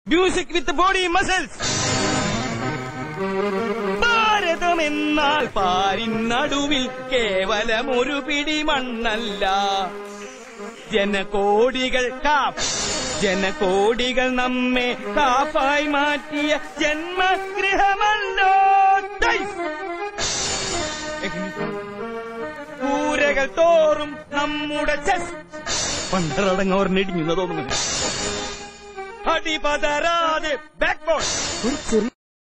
Music with body muscles ഭാരതമെന്നാൽ പാരിൻ നടുവിൽ കേവലം ഒരു പിടി മണ്ണല്ല ജനകോടികൾ കാപ്പ് ജനകോടികൾ നമ്മെ കാപ്പായി മാറ്റിയ ജന്മഗൃഹമല്ലോ ദൈസ്. കൂരകൾ തോറും നമ്മുടെ ചെസ് പണ്ടറടങ്ങവർ നെടിഞ്ഞു തോന്നുന്നു അടിപതരാതെ ബാക്ക് ബോൾ ഒരു ചെറിയ